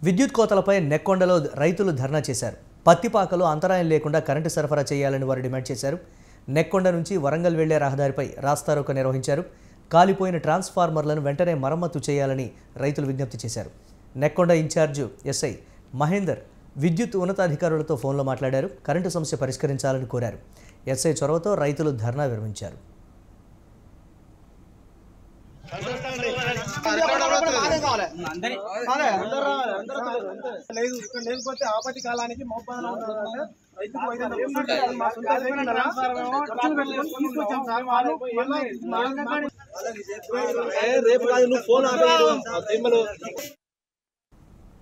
విద్యుత్ కోతలపై నెక్కొండలో రైతులు ధర్నా చేశారు పత్తిపాకలో అంతరాయం లేకుండా కరెంటు సరఫరా చేయాలని వారు డిమాండ్ చేశారు నెక్కొండ నుంచి వరంగల్ వెళ్లే రహదారిపై రాస్తారోక నిర్వహించారు కాలిపోయిన ట్రాన్స్ఫార్మర్లను వెంటనే మరమ్మతు చేయాలని రైతులు విజ్ఞప్తి చేశారు నెక్కొండ ఇన్ఛార్జు ఎస్ఐ మహేందర్ విద్యుత్ ఉన్నతాధికారులతో ఫోన్లో మాట్లాడారు కరెంటు సమస్య పరిష్కరించాలని కోరారు ఎస్ఐ చొరవతో రైతులు ధర్నా విరమించారు లేదు ఇక్కడ లేకపోతే ఆపతి కాలానికి మోపాదన ఉండాలంటే రైతుకు వైద్యం దొరుకుతుంది. మా సొంత అయిపోయిన ట్రాన్స్ఫార్మర్ ఏమో ఖర్చులు పెట్టుకొని తీసుకొచ్చాం సార్ వాళ్ళు మళ్ళీ మా- రేపు కాదు నువ్వు ఫోన్ ఆపేయరు